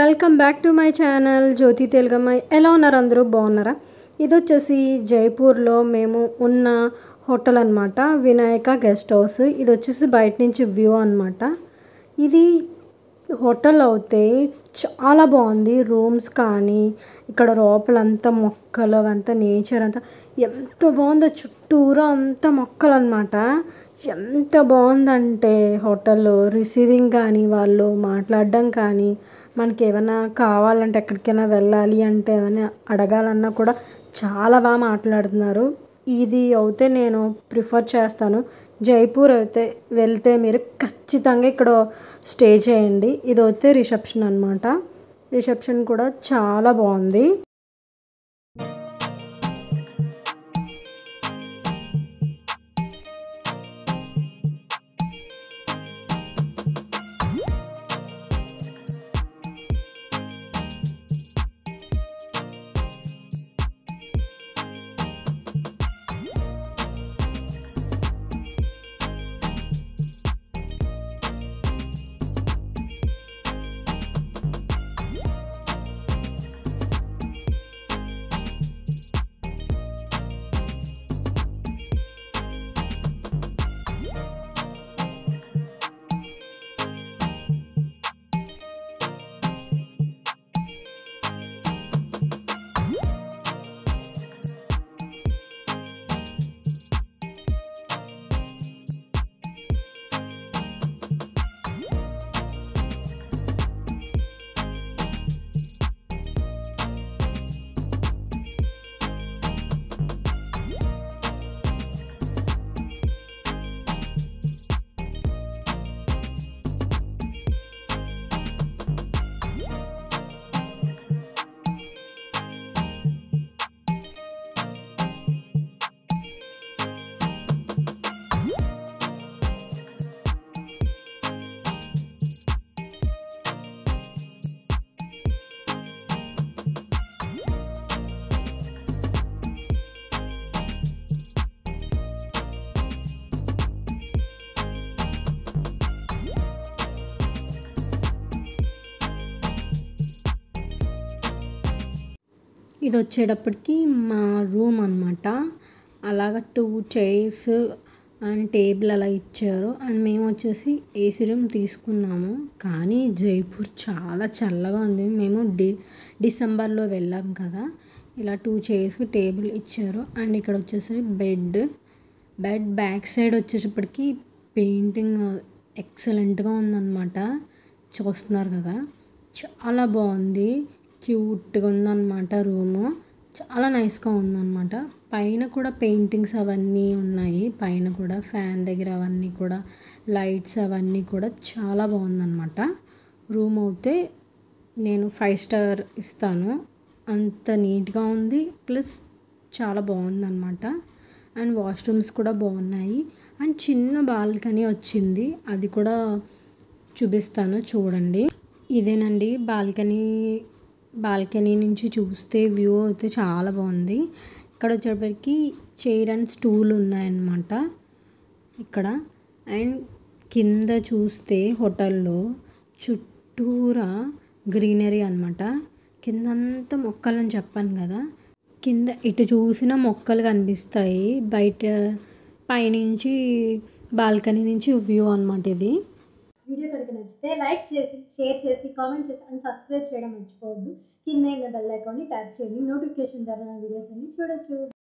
welcome back to my channel Jyothi తెలుగమ్మాయి ఎలా ఉన్నారు అందరూ బాగున్నారా ఇది వచ్చేసి జైపూర్లో మేము ఉన్న హోటల్ అనమాట వినాయక గెస్ట్ హౌస్ ఇది వచ్చేసి బయట నుంచి వ్యూ అనమాట ఇది హోటల్ అయితే చాలా బాగుంది రూమ్స్ కానీ ఇక్కడ లోపలంతా మొక్కలు అవంతా నేచర్ అంతా ఎంత బాగుందో చుట్టూరా అంతా మొక్కలు అనమాట ఎంత బాగుందంటే హోటల్ రిసీవింగ్ కానీ వాళ్ళు మాట్లాడడం కానీ మనకి ఏమైనా కావాలంటే ఎక్కడికైనా వెళ్ళాలి అంటే ఏమైనా అడగాలన్నా కూడా చాలా బాగా మాట్లాడుతున్నారు ఇది అయితే నేను ప్రిఫర్ చేస్తాను జైపూర్ అయితే వెళ్తే మీరు ఖచ్చితంగా ఇక్కడ స్టే చేయండి ఇది అయితే రిసెప్షన్ అనమాట రిసెప్షన్ కూడా చాలా బాగుంది ఇది వచ్చేటప్పటికి మా రూమ్ అనమాట అలాగ టూ చైర్స్ అండ్ టేబుల్ అలా ఇచ్చారు అండ్ మేము వచ్చేసి ఏసీ రూమ్ తీసుకున్నాము కానీ జైపూర్ చాలా చల్లగా ఉంది మేము డి డిసెంబర్లో వెళ్ళాం కదా ఇలా టూ చైర్స్కి టేబుల్ ఇచ్చారు అండ్ ఇక్కడ వచ్చేసి బెడ్ బెడ్ బ్యాక్ సైడ్ వచ్చేటప్పటికి పెయింటింగ్ ఎక్సలెంట్గా ఉందన్నమాట చూస్తున్నారు కదా చాలా బాగుంది క్యూట్గా ఉందన్నమాట రూము చాలా నైస్గా ఉందన్నమాట పైన కూడా పెయింటింగ్స్ అవన్నీ ఉన్నాయి పైన కూడా ఫ్యాన్ దగ్గర అవన్నీ కూడా లైట్స్ అవన్నీ కూడా చాలా బాగుందన్నమాట రూమ్ అయితే నేను ఫైవ్ స్టార్ ఇస్తాను అంత నీట్గా ఉంది ప్లస్ చాలా బాగుందన్నమాట అండ్ వాష్రూమ్స్ కూడా బాగున్నాయి అండ్ చిన్న బాల్కనీ వచ్చింది అది కూడా చూపిస్తాను చూడండి ఇదేనండి బాల్కనీ బాల్కనీ నుంచి చూస్తే వ్యూ అయితే చాలా బాగుంది ఇక్కడ వచ్చేటప్పటికి చైర్ అండ్ స్టూల్ ఉన్నాయన్నమాట ఇక్కడ అండ్ కింద చూస్తే హోటల్లో చుట్టూరా గ్రీనరీ అనమాట కిందంతా మొక్కలని చెప్పాను కదా కింద ఇటు చూసిన మొక్కలు కనిపిస్తాయి బయట పైనుంచి బాల్కనీ నుంచి వ్యూ అనమాట ఇది వీడియో కనుక నచ్చితే లైక్ చేసి షేర్ చేసి కామెంట్ చేసి అండ్ సబ్స్క్రైబ్ చేయడం మర్చిపోవద్దు కింద బెల్ ఐకాన్ని ట్యాప్ చేయండి నోటిఫికేషన్ ద్వారా వీడియోస్ అన్ని చూడొచ్చు